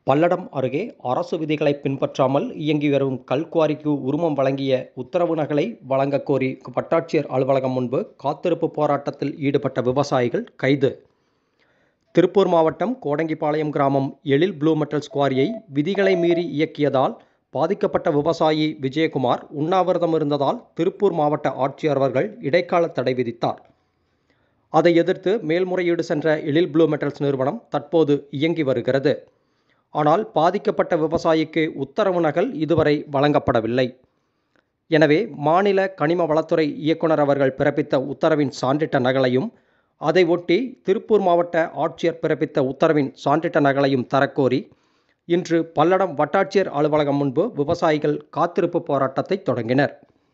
பல்லடம் அருகே அரசு விதிகளை பின்பற்றாமல் இயங்கி வரும் கல்குவாரிக்கு உரிமம் வழங்கிய உத்தரவு நகலை வழங்கக் கோரி வட்டாட்சியர் அலுவலகம் முன்பு காத்திருப்பு போராட்டத்தில் ஈடுபட்ட விவசாயிகள் கைது திருப்பூர் மாவட்டம் கோடங்கிபாளையம் கிராமம் எழில் ப்ளூ மெட்டல்ஸ் குவாரியை விதிகளை மீறி இயக்கியதால் பாதிக்கப்பட்ட விவசாயி விஜயகுமார் உண்ணாவிரதம் இருந்ததால் திருப்பூர் மாவட்ட ஆட்சியர் அவர்கள் இடைக்கால தடை விதித்தார் அதை எதிர்த்து மேல்முறையீடு சென்ற எழில் ப்ளூ மெட்டல்ஸ் நிறுவனம் தற்போது இயங்கி வருகிறது ஆனால் பாதிக்கப்பட்ட விவசாயிக்கு உத்தரவு நகல் இதுவரை வழங்கப்படவில்லை எனவே மாநில கனிம வளத்துறை இயக்குனர் அவர்கள் பிறப்பித்த உத்தரவின் சான்றிட்ட நகலையும் அதை ஒட்டி திருப்பூர் மாவட்ட ஆட்சியர் பிறப்பித்த உத்தரவின் சான்றிட்ட நகலையும் தரக்கோரி இன்று பல்லடம் வட்டாட்சியர் அலுவலகம் முன்பு விவசாயிகள் காத்திருப்பு போராட்டத்தை தொடங்கினர்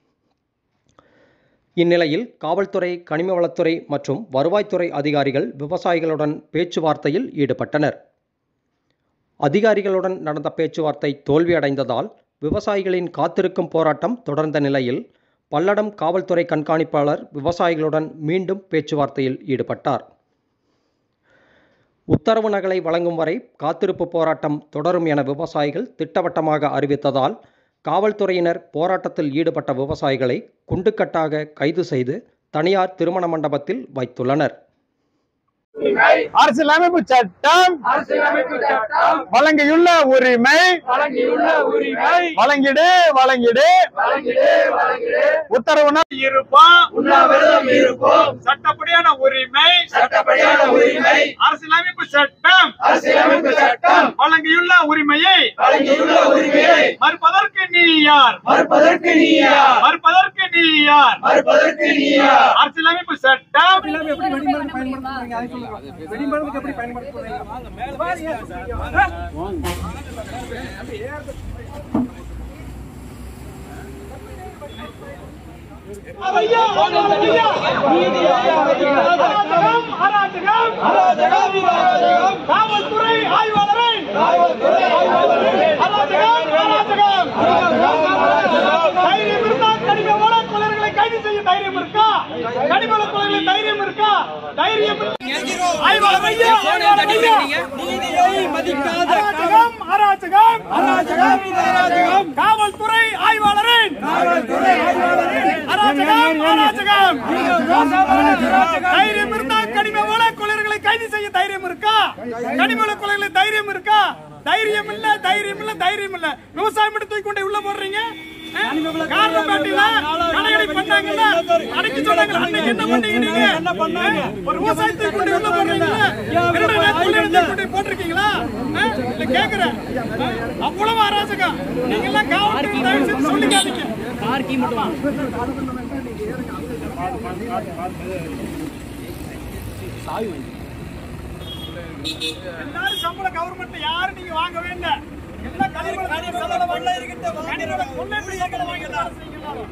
இந்நிலையில் காவல்துறை கனிம வளத்துறை மற்றும் வருவாய்த்துறை அதிகாரிகள் விவசாயிகளுடன் பேச்சுவார்த்தையில் ஈடுபட்டனர் அதிகாரிகளுடன் நடந்த பேச்சுவார்த்தை தோல்வியடைந்ததால் விவசாயிகளின் காத்திருக்கும் போராட்டம் தொடர்ந்த நிலையில் பல்லடம் காவல்துறை கண்காணிப்பாளர் விவசாயிகளுடன் மீண்டும் பேச்சுவார்த்தையில் ஈடுபட்டார் உத்தரவு நகலை வழங்கும் வரை காத்திருப்பு போராட்டம் தொடரும் என விவசாயிகள் திட்டவட்டமாக அறிவித்ததால் காவல்துறையினர் போராட்டத்தில் ஈடுபட்ட விவசாயிகளை குண்டுக்கட்டாக கைது செய்து தனியார் திருமண மண்டபத்தில் வைத்துள்ளனர் அரசியலமைப்பு சட்டம் அரசியலமைப்பு சட்டம் வழங்கியுள்ள உரிமை வழங்கியுள்ள உரிமை வழங்கிடு வழங்கிடு வழங்கிடு வழங்கிடு உத்தரவுனா இருப்போம் உண்ணாவிரதம் இருப்போம் சட்டப்படியான உரிமை சட்டப்படியான உரிமை அரசியலமைப்பு சட்டம் அரசியலமைப்பு சட்டம் வழங்கியுள்ள உரிமையை வழங்கியுள்ள உரிமையை மறுப்பதற்கு நீ யார் மறுப்பதற்கு நீ யார் மறுப்பதற்கு நீ யார் மறுப்பதற்கு நீ யார் அரசியலமைப்பு சட்டம் காவல்துறை ஆய்வாளரை அராஜகம் அராஜகம் தைரியம் இருந்தா கனிம வள கொலைகளை கைது செய்ய தைரியம் இருக்கா கனிம வள கொலைகளை தைரியம் இருக்கா தைரியம் ஆய்வாளர் ஐயா ஆய்வாளர் ஐயா நீதியை மதிக்காத அராஜகம் அராஜகம் அராஜகம் அராஜகம் காவல்துறை ஆய்வாளரின் காவல்துறை ஆய்வாளரின் அராஜகம் அராஜகம் தைரியம் இருந்தா கனிம வள கொலைகளை கைது செய்ய தைரியம் இருக்கா கனிம வள கொலைகளை தைரியம் இருக்கா தைரியம் இல்ல தைரியம் இல்ல தைரியம் இல்ல விவசாயம் மட்டும் தூக்கி கொண்டு உள்ள போடுறீங்க காரணம் காட்டில கடையடை பண்ணாங்கல்ல அடக்கி சொன்னாங்க அன்னைக்கு என்ன பண்ணீங்க நீங்க என்ன பண்ணாங்க ஒரு விவசாயத்தை கொண்டு உள்ள போடுறீங்களா திருடனை கொள்ளையடிச்சு கொண்டு போட்டிருக்கீங்களா ஆ? இல்ல கேக்குறேன் ஆ? அவ்வளவு அராஜகம் நீங்க எல்லாம் காவல்துறை தயவு செஞ்சு சொல்லிக்காதீங்க எல்லாரும் சம்பளம் கவர்மெண்ட் யாரும் நீங்க வாங்க வேண்டாம் எல்லாம் கனிமல கனிமல கொள்ளை இருக்கிட்ட கனிமல கொள்ளை எப்படி ஏக்கல வாங்க எல்லாரும் செய்யலாம்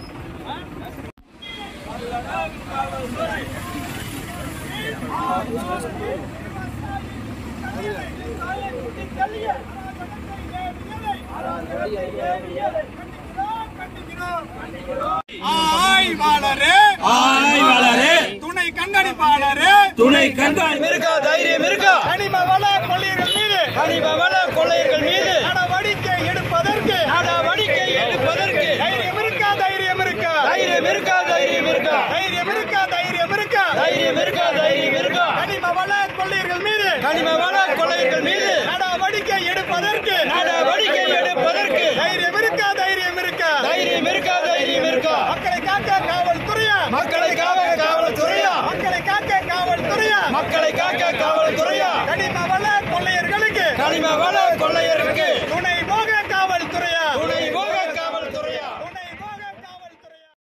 ஆய்வாளரே ஆய்வாளரே துணை கண்காணிப்பாளரே துணை கண்காணி இருக்கா தைரியம் இருக்கா கனிம வள கொள்ளையர்கள் மீது கனிம வள கொள்ளையர்கள் மீது நடவடிக்கை எடுப்பதற்கு நடவடிக்கை எடுப்பதற்கு தைரியம் இருக்கா தைரியம் இருக்கா தைரியம் இருக்கா தைரியம் இருக்கா தைரியம் இருக்கா தைரியம் இருக்கா தைரியம் இருக்கா தைரியம் இருக்கா கனிம வள கொள்ளையர்கள் மீது கனிம வள கொள்ளையர்கள் மீது நடவடிக்கை எடுப்பதற்கு நடவடிக்கை எடுப்பதற்கு தைரியம் இருக்கா தைரியம் இருக்கா தைரியம் இருக்கா தைரியம் இருக்கா மக்களை காக்க காவல்துறையா மக்களை காக்க காவல்துறையா மக்களை காக்க காவல்துறையா மக்களை காக்க காவல்துறையா